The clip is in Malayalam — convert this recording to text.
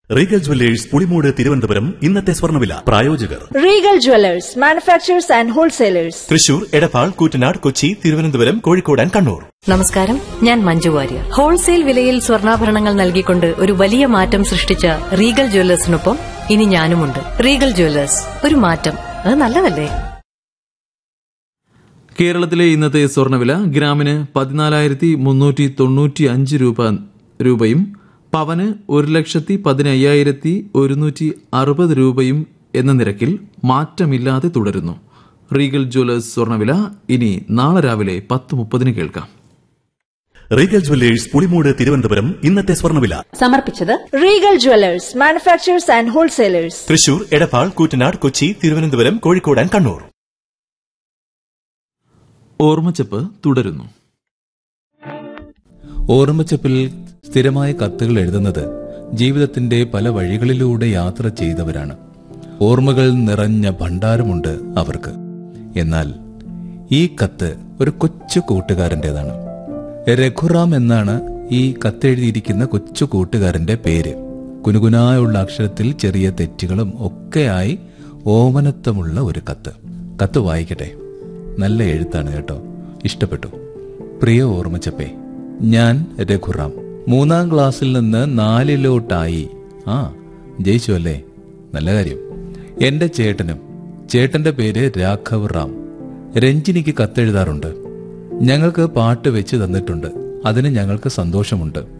റീഗൽ ജുവല്ലേഴ്സ് പുളിമൂട് തിരുവനന്തപുരം ഇന്നത്തെ സ്വർണ്ണവില പ്രായോജകർ Regal Jewelers, manufacturers and wholesalers. Thrissur Edappal Koottanad Kochi Thiruvananthapuram Kozhikode and Kannur നമസ്കാരം ഞാൻ മഞ്ജു വാര്യർ ഹോൾസെയിൽ വിലയിൽ സ്വർണ്ണാഭരണങ്ങൾ നൽകിക്കൊണ്ട് ഒരു വലിയ മാറ്റം സൃഷ്ടിച്ച റീഗൽ ജ്വല്ലേഴ്സിനൊപ്പം ഇനി ഞാനുമുണ്ട് റീഗൽ ജ്വല്ലേഴ്സ് ഒരു മാറ്റം അത് നല്ലതല്ലേ കേരളത്തിലെ ഇന്നത്തെ സ്വർണ്ണവില ഗ്രാമിന് പതിനാലായിരത്തി മുന്നൂറ്റി തൊണ്ണൂറ്റി അഞ്ച് രൂപ രൂപയും പവന് ഒരു ലക്ഷത്തി പതിനയ്യായിരത്തി ഒരുന്നൂറ്റി അറുപത് രൂപയും എന്ന നിരക്കിൽ മാറ്റമില്ലാതെ തുടരുന്നു റീഗൽ ജ്വല്ലേഴ്സ് സ്വർണ്ണവില ഇനി നാളെ രാവിലെ പത്ത് മുപ്പതിന് കേൾക്കാം റീഗൽ ജുവല്ലേഴ്സ് പുളിമൂട് തിരുവനന്തപുരം ഇന്നത്തെ സ്വർണ്ണവില സമർപ്പിച്ചത് Regal Jewelers, manufacturers and wholesalers. Thrissur Edappal Koottanad Kochi Thiruvananthapuram Kozhikode and Kannur ഓർമ്മച്ചപ്പ് തുടരുന്നു ഓർമ്മച്ചപ്പിൽ സ്ഥിരമായ കത്തുകൾ എഴുതുന്നത് ജീവിതത്തിന്റെ പല വഴികളിലൂടെ യാത്ര ചെയ്തവരാണ് ഓർമ്മകൾ നിറഞ്ഞ ഭണ്ഡാരമുണ്ട് അവർക്ക് എന്നാൽ ഈ കത്ത് ഒരു കൊച്ചു കൂട്ടുകാരൻ്റെതാണ് രഘുറാം എന്നാണ് ഈ കത്തെഴുതിയിരിക്കുന്ന കൊച്ചു കൂട്ടുകാരന്റെ പേര് കുനുകുനായുള്ള അക്ഷരത്തിൽ ചെറിയ തെറ്റുകളും ഒക്കെയായി ഓമനത്വമുള്ള ഒരു കത്ത് കത്ത് വായിക്കട്ടെ നല്ല എഴുത്താണ് കേട്ടോ ഇഷ്ടപ്പെട്ടു പ്രിയ ഓർമ്മച്ചപ്പേ ഞാൻ രഘുറാം മൂന്നാം ക്ലാസ്സിൽ നിന്ന് നാലിലോട്ടായി ആ ജയിച്ചു അല്ലേ നല്ല കാര്യം എന്റെ ചേട്ടനും ചേട്ടന്റെ പേര് രാഘവ് റാം രഞ്ജിനിക്ക് കത്തെഴുതാറുണ്ട് ഞങ്ങൾക്ക് പാട്ട് വെച്ച് തന്നിട്ടുണ്ട് അതിന് ഞങ്ങൾക്ക് സന്തോഷമുണ്ട്